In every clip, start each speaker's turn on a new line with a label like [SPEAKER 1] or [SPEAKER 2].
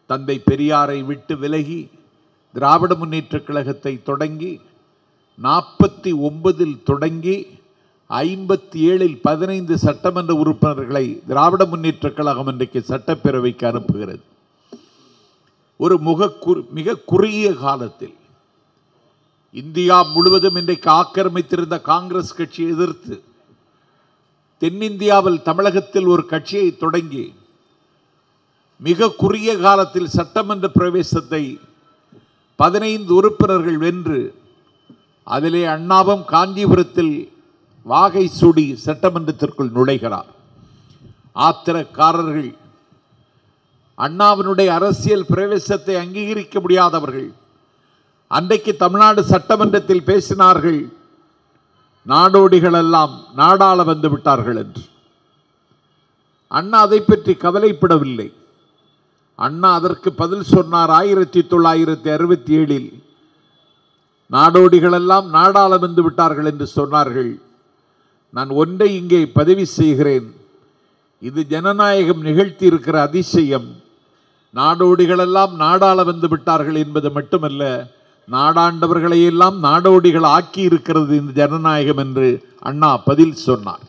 [SPEAKER 1] தந்தை பெரியாரை விட்டு விலகி திராவிட முன்னேற்றக் கழகத்தை தொடங்கி நாற்பத்தி ஒன்பதில் தொடங்கி ஐம்பத்தி ஏழில் பதினைந்து சட்டமன்ற உறுப்பினர்களை திராவிட முன்னேற்றக் கழகம் இன்றைக்கு சட்டப்பேரவைக்கு அனுப்புகிறது ஒரு முக குறு மிக குறுகிய காலத்தில் இந்தியா முழுவதும் இன்றைக்கு ஆக்கிரமித்திருந்த காங்கிரஸ் கட்சியை எதிர்த்து தென்னிந்தியாவில் தமிழகத்தில் ஒரு கட்சியை தொடங்கி மிக குறுகிய காலத்தில் சட்டமன்ற பிரவேசத்தை பதினைந்து உறுப்பினர்கள் வென்று அதிலே அண்ணாவும் காஞ்சிபுரத்தில் வாகை சூடி சட்டமன்றத்திற்குள் நுழைகிறார் ஆத்திரக்காரர்கள் அண்ணாவினுடைய அரசியல் பிரவேசத்தை அங்கீகரிக்க முடியாதவர்கள் அன்றைக்கு தமிழ்நாடு சட்டமன்றத்தில் பேசினார்கள் நாடோடிகள் எல்லாம் நாடாள வந்து விட்டார்கள் என்று அண்ணா அதை பற்றி கவலைப்படவில்லை அண்ணா அதற்கு பதில் சொன்னார் ஆயிரத்தி தொள்ளாயிரத்தி அறுபத்தி ஏழில் நாடோடிகளெல்லாம் நாடாள வந்து விட்டார்கள் என்று சொன்னார்கள் நான் ஒன்றை இங்கே பதிவு செய்கிறேன் இது ஜனநாயகம் நிகழ்த்தி இருக்கிற அதிசயம் நாடோடிகளெல்லாம் நாடாள வந்து விட்டார்கள் என்பது மட்டுமல்ல நாடாண்டவர்களையெல்லாம் நாடோடிகள் ஆக்கி இருக்கிறது இந்த ஜனநாயகம் என்று அண்ணா பதில் சொன்னார்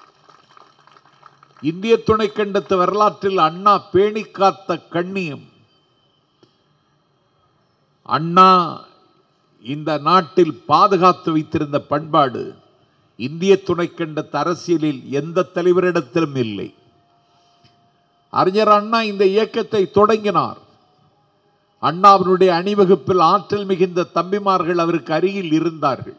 [SPEAKER 1] இந்திய துணைக்கண்டத்து வரலாற்றில் அண்ணா பேணி காத்த கண்ணியம் அண்ணா இந்த நாட்டில் பாதுகாத்து வைத்திருந்த பண்பாடு இந்திய துணைக்கண்டத்து அரசியலில் எந்த தலைவரிடத்திலும் இல்லை அறிஞர் அண்ணா இந்த இயக்கத்தை தொடங்கினார் அண்ணாவினுடைய அணிவகுப்பில் ஆற்றல் மிகுந்த தம்பிமார்கள் அவருக்கு அருகில் இருந்தார்கள்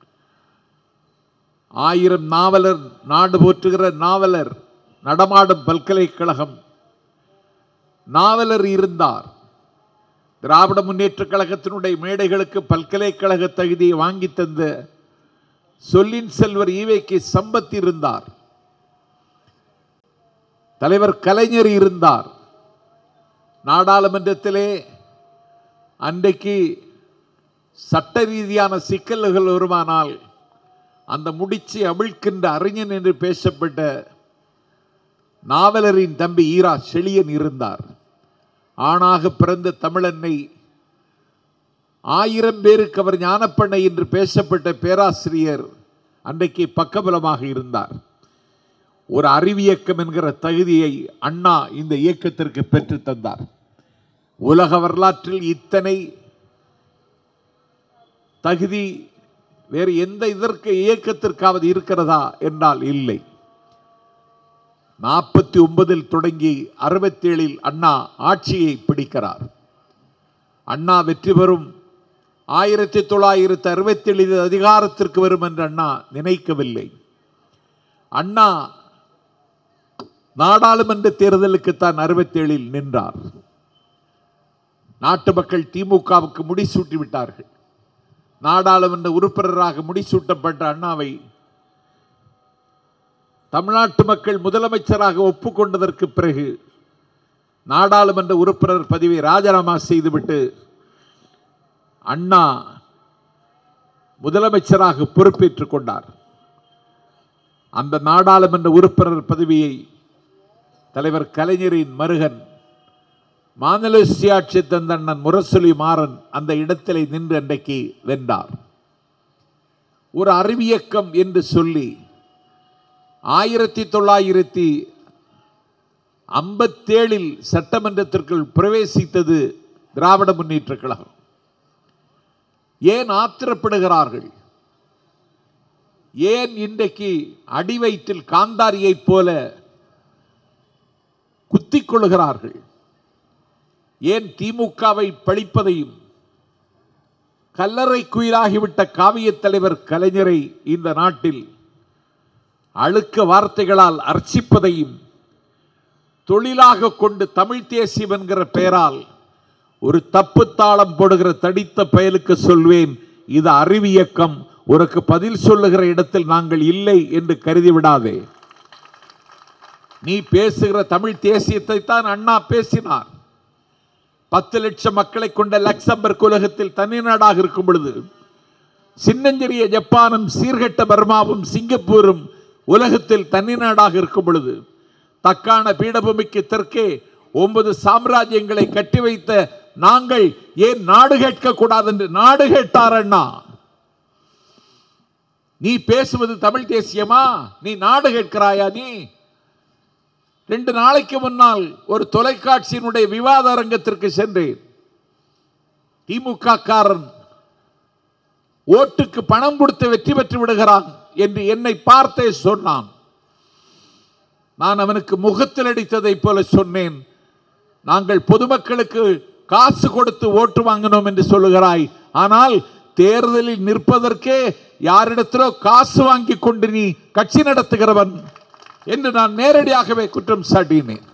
[SPEAKER 1] ஆயிரம் நாவலர் நாடு போற்றுகிற நாவலர் நடமாடும் பல்கலைக்கழகம் நாவலர் இருந்தார் திராவிட முன்னேற்றக் கழகத்தினுடைய மேடைகளுக்கு பல்கலைக்கழக தகுதியை வாங்கி தந்த சொல்லின் செல்வர் ஈவேக்கு சம்பத் இருந்தார் தலைவர் கலைஞர் இருந்தார் நாடாளுமன்றத்திலே அன்றைக்கு சட்ட ரீதியான சிக்கல்கள் வருமானால் அந்த முடிச்சு அவிழ்க்கின்ற அறிஞன் என்று பேசப்பட்ட நாவலரின் தம்பி ஈரா செழியன் இருந்தார் ஆணாக பிறந்த தமிழன்னை ஆயிரம் பேருக்கு அவர் ஞானப்பண்ணை என்று பேசப்பட்ட பேராசிரியர் அன்றைக்கு பக்கபலமாக இருந்தார் ஒரு அறிவியக்கம் என்கிற தகுதியை அண்ணா இந்த இயக்கத்திற்கு பெற்று தந்தார் உலக வரலாற்றில் இத்தனை தகுதி வேறு எந்த இதற்கு இயக்கத்திற்காவது இருக்கிறதா என்றால் இல்லை நாற்பத்தி ஒன்பதில் தொடங்கி அறுபத்தேழில் அண்ணா ஆட்சியை பிடிக்கிறார் அண்ணா வெற்றி பெறும் ஆயிரத்தி தொள்ளாயிரத்தி அறுபத்தேழில் அதிகாரத்திற்கு வரும் என்று அண்ணா நினைக்கவில்லை அண்ணா நாடாளுமன்ற தேர்தலுக்கு தான் அறுபத்தேழில் நின்றார் நாட்டு மக்கள் திமுகவுக்கு முடிசூட்டி விட்டார்கள் நாடாளுமன்ற உறுப்பினராக முடிசூட்டப்பட்ட அண்ணாவை தமிழ்நாட்டு மக்கள் முதலமைச்சராக ஒப்புக்கொண்டதற்கு பிறகு நாடாளுமன்ற உறுப்பினர் பதவியை ராஜினாமா செய்துவிட்டு அண்ணா முதலமைச்சராக பொறுப்பேற்றுக் கொண்டார் அந்த நாடாளுமன்ற உறுப்பினர் பதவியை தலைவர் கலைஞரின் மருகன் மாநில சுயாட்சி தந்தண்ணன் முரசொலி மாறன் அந்த இடத்திலே நின்று அன்றைக்கு வென்றார் ஒரு அறிவியக்கம் என்று சொல்லி ஆயிரத்தி தொள்ளாயிரத்தி ஐம்பத்தேழில் சட்டமன்றத்திற்குள் பிரவேசித்தது திராவிட முன்னேற்றக் கழகம் ஏன் ஆத்திரப்படுகிறார்கள் ஏன் இன்றைக்கு அடி வயிற்றில் காந்தாரியைப் போல குத்திக் கொள்கிறார்கள் ஏன் திமுகவை பழிப்பதையும் கல்லறை குயிலாகிவிட்ட காவியத் தலைவர் கலைஞரை இந்த நாட்டில் அழுக்க வார்த்தைகளால் அர்ச்சிப்பதையும் தொழிலாக கொண்டு தமிழ் தேசியம் என்கிற பெயரால் ஒரு தப்பு தாளம் போடுகிற தடித்த பயலுக்கு சொல்வேன் இது அறிவியக்கம் உனக்கு பதில் சொல்லுகிற இடத்தில் நாங்கள் இல்லை என்று கருதி விடாதே நீ பேசுகிற தமிழ் தேசியத்தை தான் அண்ணா பேசினார் பத்து லட்சம் மக்களை கொண்ட லக்சம்பர்க் உலகத்தில் தனி நாடாக இருக்கும் பொழுது சின்னஞ்சிறிய ஜப்பானும் சீர்கெட்ட பர்மாவும் சிங்கப்பூரும் உலகத்தில் தனி நாடாக இருக்கும் பொழுது தக்கான பீடபூமிக்கு தெற்கே ஒன்பது சாம்ராஜ்யங்களை கட்டி வைத்த நாங்கள் ஏன் நாடு கேட்க கூடாது என்று நாடு கேட்டார் அண்ணா நீ பேசுவது தமிழ் தேசியமா நீ நாடு கேட்கிறாயா நீ ரெண்டு நாளைக்கு முன்னால் ஒரு தொலைக்காட்சியினுடைய விவாத அரங்கத்திற்கு சென்றேன் திமுக காரன் ஓட்டுக்கு பணம் கொடுத்து வெற்றி பெற்று விடுகிறான் என்று என்னை பார்த்தே சொன்னான் நான் அவனுக்கு முகத்தில் அடித்ததைப் போல சொன்னேன் நாங்கள் பொதுமக்களுக்கு காசு கொடுத்து ஓட்டு வாங்கினோம் என்று சொல்லுகிறாய் ஆனால் தேர்தலில் நிற்பதற்கே யாரிடத்திலோ காசு வாங்கி கொண்டு நீ கட்சி நடத்துகிறவன் என்று நான் நேரடியாகவே குற்றம் சாட்டினேன்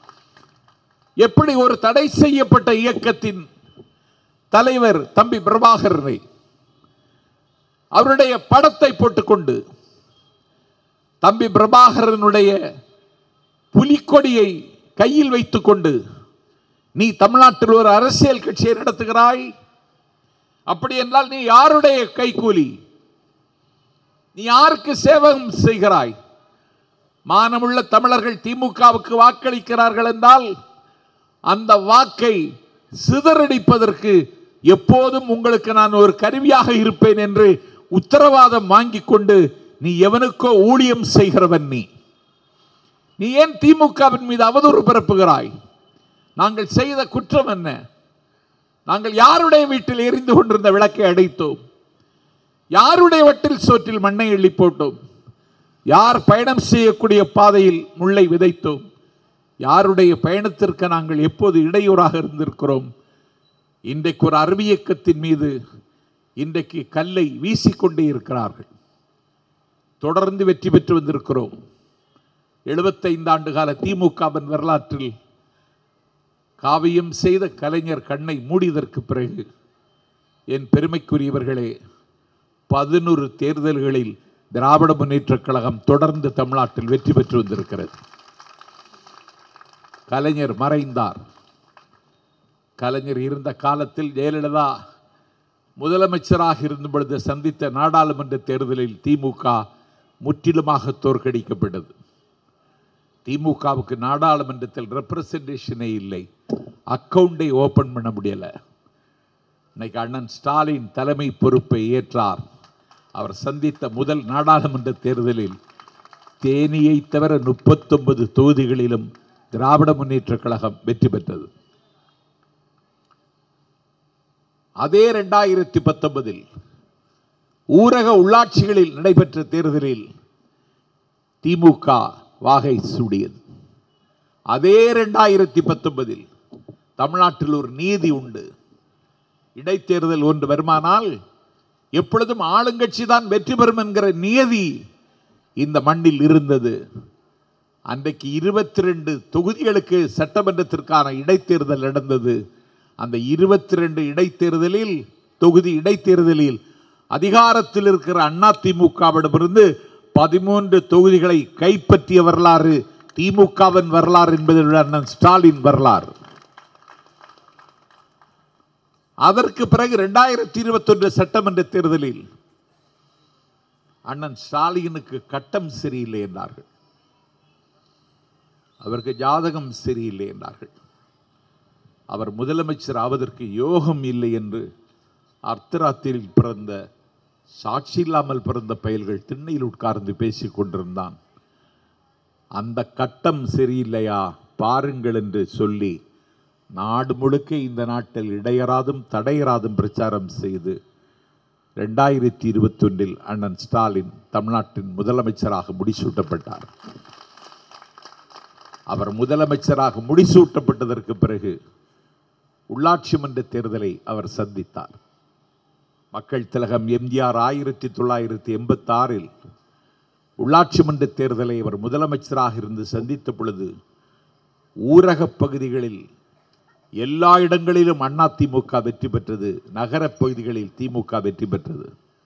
[SPEAKER 1] எப்படி ஒரு தடை செய்யப்பட்ட இயக்கத்தின் தலைவர் தம்பி பிரபாகரனை அவருடைய படத்தை போட்டுக்கொண்டு தம்பி பிரபாகரனுடைய புலிக்கொடியை கையில் வைத்துக்கொண்டு நீ தமிழ்நாட்டில் ஒரு அரசியல் கட்சியை நடத்துகிறாய் அப்படி என்றால் நீ யாருடைய கைக்கூலி நீ யாருக்கு சேவகம் செய்கிறாய் மானமுள்ள தமிழர்கள் திமுகவுக்கு வாக்களிக்கிறார்கள் என்றால் அந்த வாக்கை சிதறடிப்பதற்கு எப்போதும் உங்களுக்கு நான் ஒரு கருவியாக இருப்பேன் என்று உத்தரவாதம் வாங்கிக் கொண்டு நீ எவனுக்கோ ஊழியம் செய்கிறவன் நீ நீ ஏன் திமுகவின் மீது அவதூறு பரப்புகிறாய் நாங்கள் செய்த குற்றம் என்ன நாங்கள் யாருடைய வீட்டில் எரிந்து கொண்டிருந்த விளக்கை அடைத்தோம் யாருடைய வட்டில் சோற்றில் மண்ணை எள்ளி போட்டோம் யார் பயணம் செய்யக்கூடிய பாதையில் முள்ளை விதைத்தோம் யாருடைய பயணத்திற்கு நாங்கள் எப்போது இடையூறாக இருந்திருக்கிறோம் இன்றைக்கு ஒரு அறிவியக்கத்தின் மீது இன்றைக்கு கல்லை வீசிக்கொண்டே இருக்கிறார்கள் தொடர்ந்து வெற்றி பெற்று வந்திருக்கிறோம் எழுபத்தைந்து ஆண்டு கால திமுகவின் வரலாற்றில் காவியம் செய்த கலைஞர் கண்ணை மூடியதற்கு பிறகு என் பெருமைக்குரியவர்களே பதினொரு தேர்தல்களில் திராவிட முன்னேற்றக் கழகம் தொடர்ந்து தமிழ்நாட்டில் வெற்றி பெற்று வந்திருக்கிறது கலைஞர் மறைந்தார் கலைஞர் இருந்த காலத்தில் ஜெயலலிதா முதலமைச்சராக இருந்த பொழுது சந்தித்த நாடாளுமன்ற தேர்தலில் திமுக முற்றிலுமாக தோற்கடிக்கப்பட்டது திமுகவுக்கு நாடாளுமன்றத்தில் ரெப்ரசன்டேஷனே இல்லை அக்கவுண்டை ஓபன் பண்ண முடியல இன்னைக்கு அண்ணன் ஸ்டாலின் தலைமை பொறுப்பை ஏற்றார் அவர் சந்தித்த முதல் நாடாளுமன்ற தேர்தலில் தேனியை தவிர முப்பத்தொன்பது தொகுதிகளிலும் திராவிட முன்னேற்றக் கழகம் வெற்றி பெற்றது அதே ரெண்டாயிரத்தி பத்தொன்பதில் ஊரக உள்ளாட்சிகளில் நடைபெற்ற தேர்தலில் திமுக வாகை சூடியது அதே ரெண்டாயிரத்தி பத்தொன்பதில் தமிழ்நாட்டில் ஒரு நீதி உண்டு இடைத்தேர்தல் ஒன்று வருமானால் எப்பொழுதும் ஆளுங்கட்சி தான் வெற்றி பெறும் என்கிற நியதி இந்த மண்ணில் இருந்தது அன்றைக்கு இருபத்தி ரெண்டு தொகுதிகளுக்கு சட்டமன்றத்திற்கான இடைத்தேர்தல் நடந்தது அந்த இருபத்தி ரெண்டு இடைத்தேர்தலில் தொகுதி இடைத்தேர்தலில் அதிகாரத்தில் இருக்கிற அண்ணா திமுகவிடமிருந்து பதிமூன்று தொகுதிகளை கைப்பற்றிய வரலாறு திமுகவின் வரலாறு என்பதை விட அண்ணன் ஸ்டாலின் வரலாறு அதற்கு பிறகு இரண்டாயிரத்தி இருபத்தொன்று சட்டமன்ற தேர்தலில் அண்ணன் ஸ்டாலினுக்கு கட்டம் சரியில்லை என்றார்கள் அவருக்கு ஜாதகம் சரியில்லை என்றார்கள் அவர் முதலமைச்சர் ஆவதற்கு யோகம் இல்லை என்று அர்த்தராத்திரியில் பிறந்த சாட்சி இல்லாமல் பிறந்த பயல்கள் திண்ணையில் உட்கார்ந்து பேசிக் கொண்டிருந்தான் அந்த கட்டம் சரியில்லையா பாருங்கள் என்று சொல்லி நாடு முழுக்க இந்த நாட்டில் இடையறாதும் தடையறாதும் பிரச்சாரம் செய்து ரெண்டாயிரத்தி இருபத்தொன்றில் அண்ணன் ஸ்டாலின் தமிழ்நாட்டின் முதலமைச்சராக முடிசூட்டப்பட்டார் அவர் முதலமைச்சராக முடிசூட்டப்பட்டதற்கு பிறகு உள்ளாட்சி மன்ற தேர்தலை அவர் சந்தித்தார் மக்கள் திலகம் எம்ஜிஆர் ஆயிரத்தி தொள்ளாயிரத்தி எண்பத்தாறில் உள்ளாட்சி மன்ற தேர்தலை அவர் முதலமைச்சராக இருந்து சந்தித்த பொழுது ஊரகப் பகுதிகளில் எல்லா இடங்களிலும் அண்ணா திமுக வெற்றி பெற்றது நகரப் பகுதிகளில் திமுக வெற்றி பெற்றது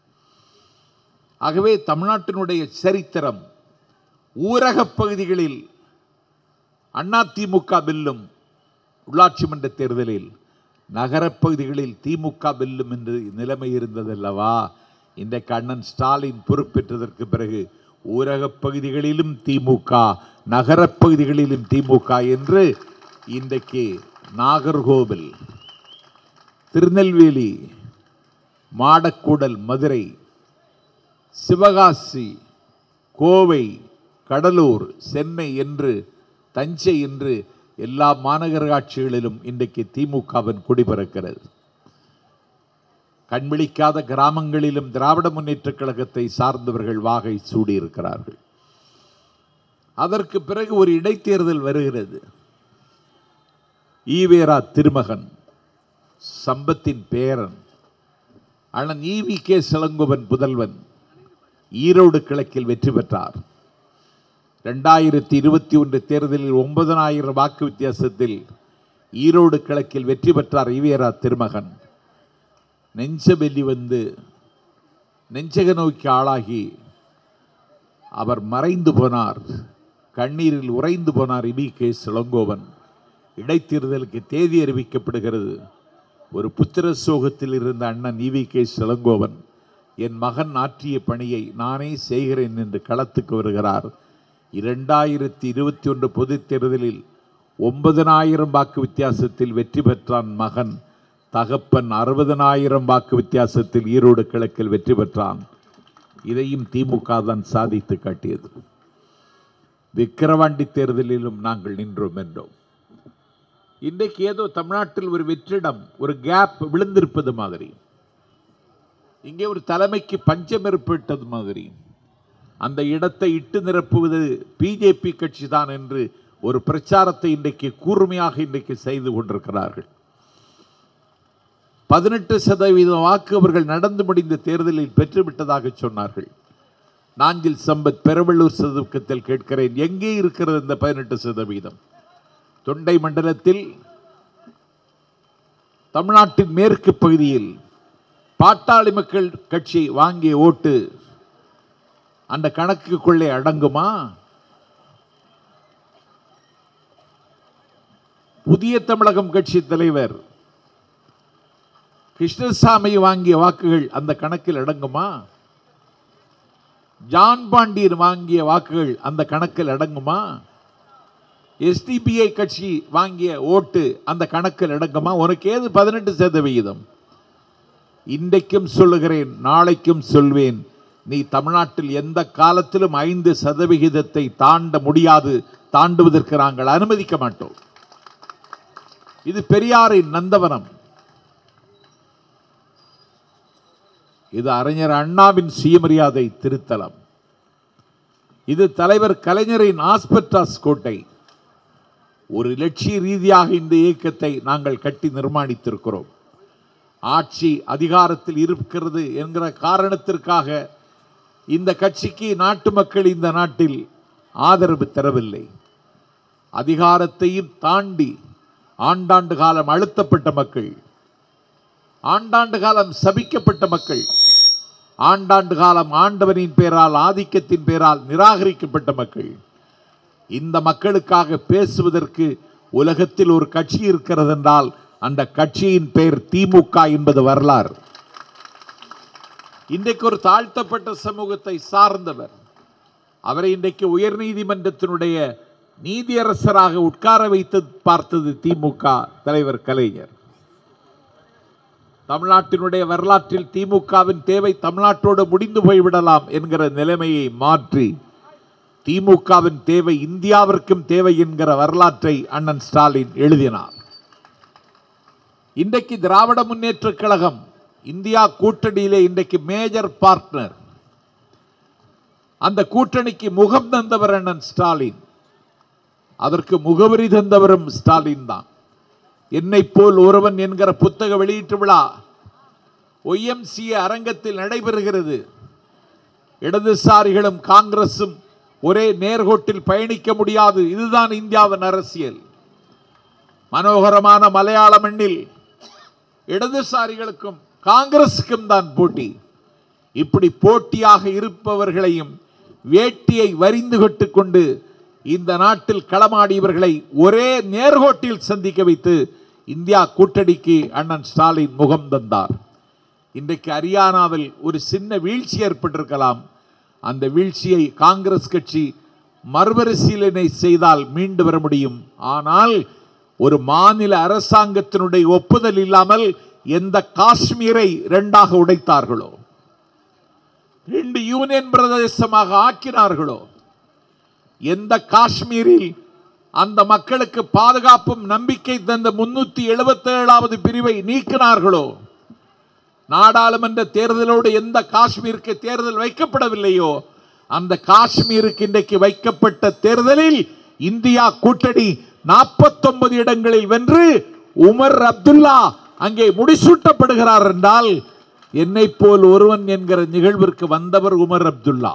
[SPEAKER 1] ஆகவே தமிழ்நாட்டினுடைய சரித்திரம் ஊரகப் பகுதிகளில் அண்ணா திமுக வெல்லும் உள்ளாட்சி மன்ற தேர்தலில் நகரப் பகுதிகளில் திமுக வெல்லும் என்று நிலைமை இருந்ததல்லவா இன்றைக்கு அண்ணன் ஸ்டாலின் பொறுப்பேற்றதற்கு பிறகு ஊரகப் பகுதிகளிலும் திமுக நகரப் பகுதிகளிலும் திமுக என்று இன்றைக்கு நாகர்கோவில் திருநெல்வேலி மாடக்கூடல் மதுரை சிவகாசி கோவை கடலூர் சென்னை என்று தஞ்சை என்று எல்லா மாநகராட்சிகளிலும் இன்றைக்கு திமுகவின் குடிபிறக்கிறது கண்விழிக்காத கிராமங்களிலும் திராவிட முன்னேற்றக் கழகத்தை சார்ந்தவர்கள் வாகை சூடியிருக்கிறார்கள் அதற்கு பிறகு ஒரு இடைத்தேர்தல் வருகிறது ஈவேரா திருமகன் சம்பத்தின் பேரன் அண்ணன் ஈவி கே சிலங்கோவன் புதல்வன் ஈரோடு கிழக்கில் வெற்றி பெற்றார் ரெண்டாயிரத்தி இருபத்தி ஒன்று தேர்தலில் ஒன்பதனாயிரம் வாக்கு வித்தியாசத்தில் ஈரோடு கிழக்கில் வெற்றி பெற்றார் ஈவேரா திருமகன் நெஞ்சவெல்லி வந்து நெஞ்சக நோய்க்கு ஆளாகி அவர் மறைந்து போனார் கண்ணீரில் உறைந்து போனார் இபி கே சிலங்கோவன் இடைத்தேர்தலுக்கு தேதி அறிவிக்கப்படுகிறது ஒரு புத்திர சோகத்தில் இருந்த அண்ணன் இவி கே சிலங்கோவன் என் மகன் ஆற்றிய பணியை நானே செய்கிறேன் என்று களத்துக்கு வருகிறார் இரண்டாயிரத்தி இருபத்தி ஒன்று பொதுத் தேர்தலில் ஒன்பதனாயிரம் வாக்கு வித்தியாசத்தில் வெற்றி பெற்றான் மகன் தகப்பன் அறுபதனாயிரம் வாக்கு வித்தியாசத்தில் ஈரோடு கிழக்கில் வெற்றி பெற்றான் இதையும் திமுக தான் சாதித்து காட்டியது விக்கிரவாண்டி தேர்தலிலும் நாங்கள் நின்றோம் என்றோம் இன்றைக்கு ஏதோ தமிழ்நாட்டில் ஒரு வெற்றிடம் ஒரு கேப் விழுந்திருப்பது மாதிரி இங்கே ஒரு தலைமைக்கு பஞ்சம் ஏற்பட்டது மாதிரி அந்த இடத்தை இட்டு நிரப்புவது பிஜேபி கட்சி தான் என்று ஒரு பிரச்சாரத்தை இன்றைக்கு கூர்மையாக இன்றைக்கு செய்து கொண்டிருக்கிறார்கள் பதினெட்டு சதவீதம் வாக்கு அவர்கள் நடந்து முடிந்த தேர்தலில் பெற்றுவிட்டதாக சொன்னார்கள் நாஞ்சில் சம்பத் பெரவள்ளூர் சதுக்கத்தில் கேட்கிறேன் எங்கே இருக்கிறது இந்த பதினெட்டு சதவீதம் தொண்டை மண்டலத்தில் தமிழ்நாட்டின் மேற்கு பகுதியில் பாட்டாளி மக்கள் கட்சி வாங்கிய ஓட்டு அந்த கணக்குக்குள்ளே அடங்குமா புதிய தமிழகம் கட்சி தலைவர் கிருஷ்ணசாமி வாங்கிய வாக்குகள் அந்த கணக்கில் அடங்குமா ஜான் பாண்டியன் வாங்கிய வாக்குகள் அந்த கணக்கில் அடங்குமா எஸ்டிபிஐ கட்சி வாங்கிய ஓட்டு அந்த கணக்கில் அடங்குமா உனக்கு ஏது பதினெட்டு சதவிகிதம் இன்றைக்கும் சொல்லுகிறேன் நாளைக்கும் சொல்வேன் நீ தமிழ்நாட்டில் எந்த காலத்திலும் ஐந்து சதவிகிதத்தை தாண்ட முடியாது தாண்டுவதற்கு நாங்கள் அனுமதிக்க மாட்டோம் இது பெரியாரின் நந்தவனம் இது அறிஞர் அண்ணாவின் சுயமரியாதை திருத்தலம் இது தலைவர் கலைஞரின் ஆஸ்பெட்டாஸ் கோட்டை ஒரு லட்சிய ரீதியாக இந்த இயக்கத்தை நாங்கள் கட்டி நிர்மாணித்திருக்கிறோம் ஆட்சி அதிகாரத்தில் இருக்கிறது என்கிற காரணத்திற்காக இந்த கட்சிக்கு நாட்டு மக்கள் இந்த நாட்டில் ஆதரவு தரவில்லை அதிகாரத்தையும் தாண்டி ஆண்டாண்டு காலம் அழுத்தப்பட்ட மக்கள் ஆண்டாண்டு காலம் சபிக்கப்பட்ட மக்கள் ஆண்டாண்டு காலம் ஆண்டவனின் பேரால் ஆதிக்கத்தின் பேரால் நிராகரிக்கப்பட்ட மக்கள் இந்த மக்களுக்காக பேசுவதற்கு உலகத்தில் ஒரு கட்சி இருக்கிறது என்றால் அந்த கட்சியின் பெயர் திமுக என்பது வரலாறு இன்றைக்கு ஒரு தாழ்த்தப்பட்ட சமூகத்தை சார்ந்தவர் அவரை இன்றைக்கு உயர்நீதிமன்றத்தினுடைய நீதியரசராக உட்கார வைத்து பார்த்தது திமுக தலைவர் கலைஞர் தமிழ்நாட்டினுடைய வரலாற்றில் திமுகவின் தேவை தமிழ்நாட்டோடு முடிந்து போய்விடலாம் என்கிற நிலைமையை மாற்றி திமுகவின் தேவை இந்தியாவிற்கும் தேவை என்கிற வரலாற்றை அண்ணன் ஸ்டாலின் எழுதினார் இன்றைக்கு திராவிட முன்னேற்றக் கழகம் இந்தியா கூட்டணியிலே இன்றைக்கு மேஜர் பார்ட்னர் அந்த கூட்டணிக்கு முகம் தந்தவர் அண்ணன் ஸ்டாலின் அதற்கு முகவரி தந்தவரும் ஸ்டாலின் தான் என்னை போல் ஒருவன் என்கிற புத்தக வெளியீட்டு விழா ஒய்எம்சிஏ அரங்கத்தில் நடைபெறுகிறது இடதுசாரிகளும் காங்கிரசும் ஒரே நேர்கோட்டில் பயணிக்க முடியாது இதுதான் இந்தியாவின் அரசியல் மனோகரமான மலையாள மண்ணில் இடதுசாரிகளுக்கும் காங்கிரசுக்கும் தான் போட்டி இப்படி போட்டியாக இருப்பவர்களையும் வேட்டியை வரிந்து கொண்டு இந்த நாட்டில் களமாடியவர்களை ஒரே நேர்கோட்டில் சந்திக்க வைத்து இந்தியா கூட்டணிக்கு அண்ணன் ஸ்டாலின் முகம் தந்தார் இன்றைக்கு ஹரியானாவில் ஒரு சின்ன வீழ்ச்சி ஏற்பட்டிருக்கலாம் அந்த வீழ்ச்சியை காங்கிரஸ் கட்சி மறுபரிசீலனை செய்தால் மீண்டு வர முடியும் ஆனால் ஒரு மாநில அரசாங்கத்தினுடைய ஒப்புதல் இல்லாமல் எந்த காஷ்மீரை இரண்டாக உடைத்தார்களோ ரெண்டு யூனியன் பிரதேசமாக ஆக்கினார்களோ எந்த காஷ்மீரில் அந்த மக்களுக்கு பாதுகாப்பும் நம்பிக்கை தந்த முன்னூத்தி எழுபத்தி ஏழாவது பிரிவை நீக்கினார்களோ நாடாளுமன்ற தேர்தலோடு எந்த காஷ்மீருக்கு தேர்தல் வைக்கப்படவில்லையோ அந்த காஷ்மீருக்கு இன்றைக்கு வைக்கப்பட்ட தேர்தலில் இந்தியா கூட்டணி 49 இடங்களில் வென்று உமர் அப்துல்லா அங்கே முடிசூட்டப்படுகிறார் என்றால் என்னை போல் ஒருவன் என்கிற நிகழ்விற்கு வந்தவர் உமர் அப்துல்லா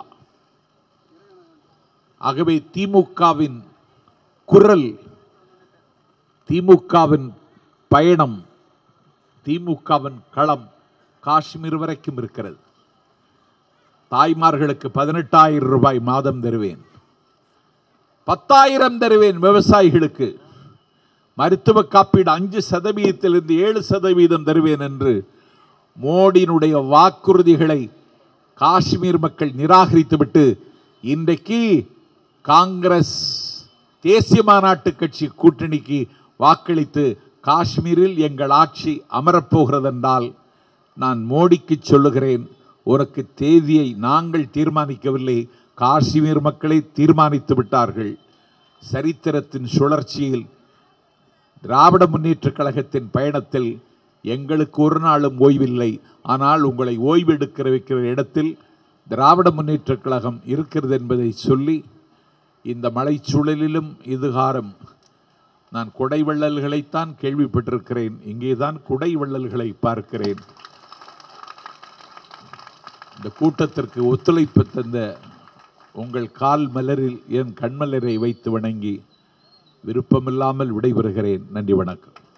[SPEAKER 1] ஆகவே திமுகவின் குரல் திமுகவின் பயணம் திமுகவின் களம் காஷ்மீர் வரைக்கும் இருக்கிறது தாய்மார்களுக்கு பதினெட்டாயிரம் ரூபாய் மாதம் தருவேன் பத்தாயிரம் தருவேன் விவசாயிகளுக்கு மருத்துவ காப்பீடு அஞ்சு சதவீதத்திலிருந்து ஏழு சதவீதம் தருவேன் என்று மோடியினுடைய வாக்குறுதிகளை காஷ்மீர் மக்கள் நிராகரித்துவிட்டு இன்றைக்கு காங்கிரஸ் தேசிய மாநாட்டு கட்சி கூட்டணிக்கு வாக்களித்து காஷ்மீரில் எங்கள் ஆட்சி அமரப்போகிறதென்றால் நான் மோடிக்கு சொல்லுகிறேன் உனக்கு தேதியை நாங்கள் தீர்மானிக்கவில்லை காஷ்மீர் மக்களை தீர்மானித்து விட்டார்கள் சரித்திரத்தின் சுழற்சியில் திராவிட முன்னேற்றக் கழகத்தின் பயணத்தில் எங்களுக்கு ஒரு நாளும் ஓய்வில்லை ஆனால் உங்களை ஓய்வெடுக்கிற வைக்கிற இடத்தில் திராவிட முன்னேற்றக் கழகம் இருக்கிறது என்பதை சொல்லி இந்த மலைச்சூழலிலும் இதுகாரம் நான் குடை வள்ளல்களைத்தான் கேள்விப்பட்டிருக்கிறேன் இங்கேதான் குடை வள்ளல்களை பார்க்கிறேன் இந்த கூட்டத்திற்கு ஒத்துழைப்பு தந்த உங்கள் கால் மலரில் என் கண்மலரை வைத்து வணங்கி விருப்பமில்லாமல் விடைபெறுகிறேன் நன்றி வணக்கம்